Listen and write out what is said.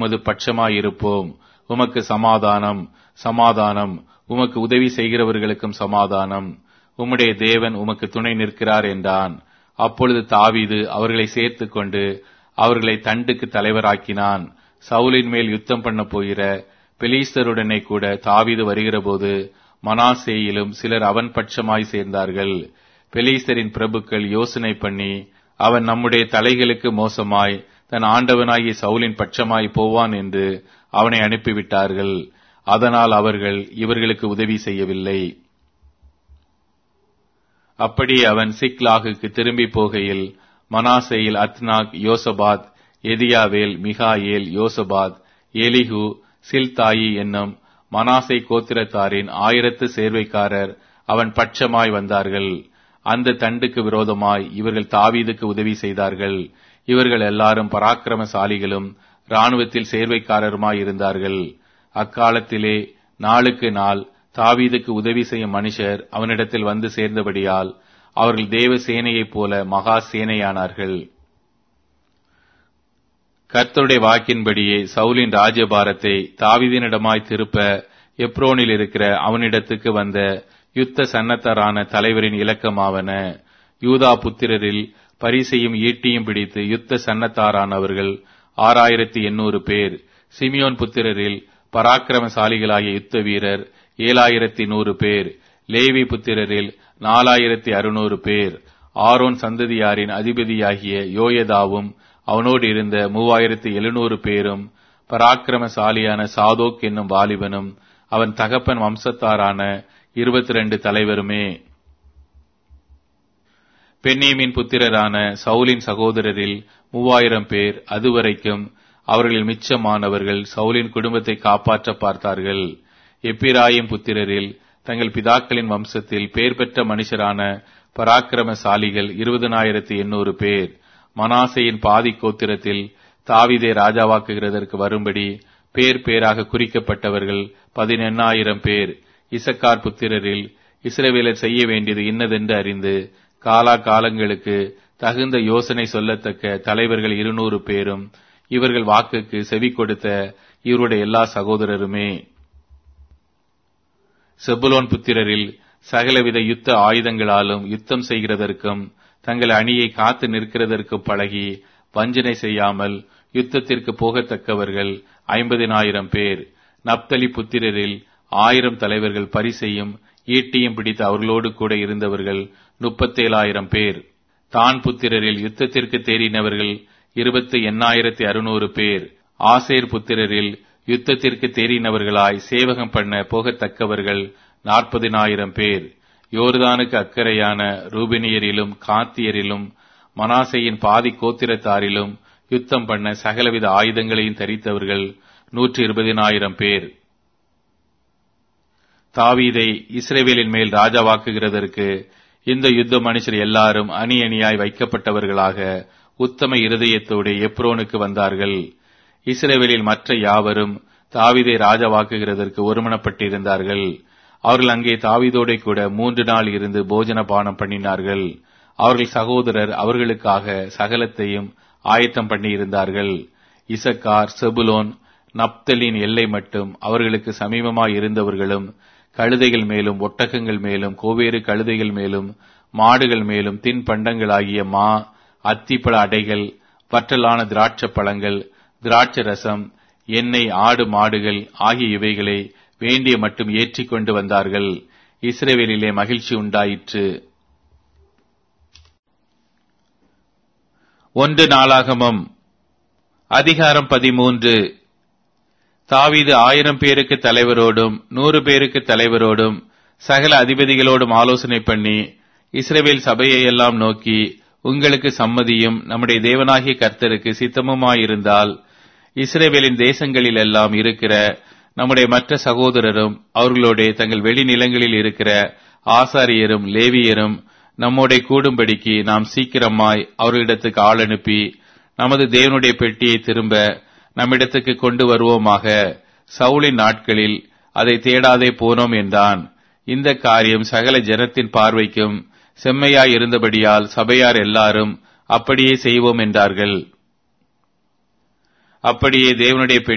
உமது பட்சமாயிருப்போம் உமக்கு சமாதானம் சமாதானம் உமக்கு உதவி செய்கிறவர்களுக்கும் சமாதானம் உம்முடைய தேவன் உமக்கு துணை நிற்கிறார் என்றான் அப்பொழுது தாவீது அவர்களை சேர்த்துக் கொண்டு அவர்களை தண்டுக்கு தலைவராக்கினான் சவுலின் மேல் யுத்தம் பண்ண போகிற பெலீஸ்தருடனே கூட தாவீது வருகிறபோது மனாசேயிலும் சிலர் அவன் பட்சமாய் சேர்ந்தார்கள் பெலீஸ்தரின் பிரபுக்கள் யோசனை பண்ணி அவன் நம்முடைய தலைகளுக்கு மோசமாய் தன் ஆண்டவனாகிய சவுலின் பட்சமாய் போவான் என்று அவனை அனுப்பிவிட்டார்கள் அதனால் அவர்கள் இவர்களுக்கு உதவி செய்யவில்லை அப்படி அவன் சிக்லாகுக்கு திரும்பி போகையில் மனாசையில் அத்னாக் யோசபாத் எதியாவேல் மிகாயேல் யோசபாத் எலிஹு சில்தாயி என்னும் மனாசை கோத்திரத்தாரின் ஆயிரத்து சேர்வைக்காரர் அவன் பட்சமாய் வந்தார்கள் அந்த தண்டுக்கு விரோதமாய் இவர்கள் தாவீதுக்கு உதவி செய்தார்கள் இவர்கள் எல்லாரும் பராக்கிரமசாலிகளும் இராணுவத்தில் சேர்வைக்காரருமாய் இருந்தார்கள் அக்காலத்திலே நாளுக்கு நாள் தாவீதுக்கு உதவி செய்யும் மனுஷர் அவனிடத்தில் வந்து சேர்ந்தபடியால் அவர்கள் தேவ சேனையைப் போல மகா சேனையானார்கள் கர்த்தருடைய வாக்கின்படியே சவுலின் ராஜ்யபாரத்தை தாவிதினிடமாய் திருப்ப எப்ரோனில் இருக்கிற அவனிடத்துக்கு வந்த யுத்த சன்னத்தரான தலைவரின் இலக்கமாவன யூதா புத்திரரில் பரிசையும் ஈட்டியும் பிடித்து யுத்த சன்னத்தாரானவர்கள் ஆறாயிரத்தி எண்ணூறு பேர் சிமியோன் புத்திரரில் பராக்கிரமசாலிகளாகிய யுத்த வீரர் ஏழாயிரத்தி நூறு பேர் லேவி புத்திரரில் நாலாயிரத்தி அறுநூறு பேர் ஆரோன் சந்ததியாரின் அதிபதியாகிய யோயதாவும் அவனோடு இருந்த மூவாயிரத்தி எழுநூறு பேரும் பராக்கிரமசாலியான சாதோக் என்னும் வாலிபனும் அவன் தகப்பன் வம்சத்தாரான இருபத்தி ரெண்டு தலைவருமே பென்னேமின் புத்திரரான சவுலின் சகோதரரில் மூவாயிரம் பேர் அதுவரைக்கும் அவர்களில் மிச்சமானவர்கள் சவுலின் குடும்பத்தை காப்பாற்ற பார்த்தார்கள் எப்பிராயிம் புத்திரரில் தங்கள் பிதாக்களின் வம்சத்தில் பேர் பெற்ற மனுஷரான பராக்கிரமசாலிகள் இருபதனாயிரத்தி எண்ணூறு பேர் மனாசையின் பாதி கோத்திரத்தில் தாவிதை ராஜாவாக்குகிறதற்கு வரும்படி பேர் பேராக குறிக்கப்பட்டவர்கள் பதினெண்ணாயிரம் பேர் இசக்கார் புத்திரரில் இஸ்ரவேலர் செய்ய வேண்டியது இன்னதென்று அறிந்து காலா காலங்களுக்கு தகுந்த யோசனை சொல்லத்தக்க தலைவர்கள் இருநூறு பேரும் இவர்கள் வாக்குக்கு செவி கொடுத்த இவருடைய எல்லா சகோதரருமே செபுலோன் புத்திரரில் சகலவித யுத்த ஆயுதங்களாலும் யுத்தம் செய்கிறதற்கும் தங்கள் அணியை காத்து நிற்கிறதற்கும் பழகி வஞ்சனை செய்யாமல் யுத்தத்திற்கு போகத்தக்கவர்கள் ஐம்பதினாயிரம் பேர் நப்தலி புத்திரரில் ஆயிரம் தலைவர்கள் பரிசையும் ஈட்டியும் பிடித்து அவர்களோடு கூட இருந்தவர்கள் முப்பத்தேழாயிரம் பேர் தான் புத்திரரில் யுத்தத்திற்கு தேறினவர்கள் இருபத்தி எண்ணாயிரத்தி அறுநூறு பேர் ஆசேர் புத்திரரில் யுத்தத்திற்கு தேறினவர்களாய் சேவகம் பண்ண போகத்தக்கவர்கள் நாற்பதினாயிரம் பேர் யோர்தானுக்கு அக்கறையான ரூபினியரிலும் காத்தியரிலும் மனாசையின் பாதி கோத்திரத்தாரிலும் யுத்தம் பண்ண சகலவித ஆயுதங்களையும் தரித்தவர்கள் நூற்றி இருபதினாயிரம் பேர் தாவீதை இஸ்ரேவேலின் மேல் ராஜாவாக்குகிறதற்கு இந்த யுத்த மனுஷர் எல்லாரும் அணி அணியாய் வைக்கப்பட்டவர்களாக உத்தம இருதயத்தோடு எப்ரோனுக்கு வந்தார்கள் இஸ்ரேவேலில் மற்ற யாவரும் தாவிதை ராஜாவாக்குகிறதற்கு ஒருமனப்பட்டிருந்தார்கள் அவர்கள் அங்கே தாவிதோட கூட மூன்று நாள் இருந்து போஜன பானம் பண்ணினார்கள் அவர்கள் சகோதரர் அவர்களுக்காக சகலத்தையும் ஆயத்தம் பண்ணி இருந்தார்கள் இசக்கார் செபுலோன் நப்தலின் எல்லை மட்டும் அவர்களுக்கு சமீபமாய் இருந்தவர்களும் கழுதைகள் மேலும் ஒட்டகங்கள் மேலும் கோவேறு கழுதைகள் மேலும் மாடுகள் மேலும் தின்பண்டங்களாகிய மா அத்திப்பழ அடைகள் வற்றலான திராட்சை பழங்கள் திராட்சை ரசம் எண்ணெய் ஆடு மாடுகள் ஆகிய இவைகளை வேண்டிய மட்டும் ஏற்றிக் கொண்டு வந்தார்கள் இஸ்ரேவேலிலே மகிழ்ச்சி உண்டாயிற்று ஒன்று நாளாகமம் அதிகாரம் பதிமூன்று தாவீது ஆயிரம் பேருக்கு தலைவரோடும் நூறு பேருக்கு தலைவரோடும் சகல அதிபதிகளோடும் ஆலோசனை பண்ணி இஸ்ரேவேல் சபையை எல்லாம் நோக்கி உங்களுக்கு சம்மதியும் நம்முடைய தேவனாகிய கர்த்தருக்கு சித்தமுமாயிருந்தால் இஸ்ரேவேலின் தேசங்களில் எல்லாம் இருக்கிற நம்முடைய மற்ற சகோதரரும் அவர்களோட தங்கள் வெளிநிலங்களில் இருக்கிற ஆசாரியரும் லேவியரும் நம்மோட கூடும்படிக்கு நாம் சீக்கிரமாய் அவர்களிடத்துக்கு ஆள் அனுப்பி நமது தேவனுடைய பெட்டியை திரும்ப நம்மிடத்துக்கு கொண்டு வருவோமாக சவுளின் நாட்களில் அதை தேடாதே போனோம் என்றான் இந்த காரியம் சகல ஜனத்தின் பார்வைக்கும் செம்மையாய் இருந்தபடியால் சபையார் எல்லாரும் அப்படியே செய்வோம் என்றார்கள் அப்படியே தேவனுடைய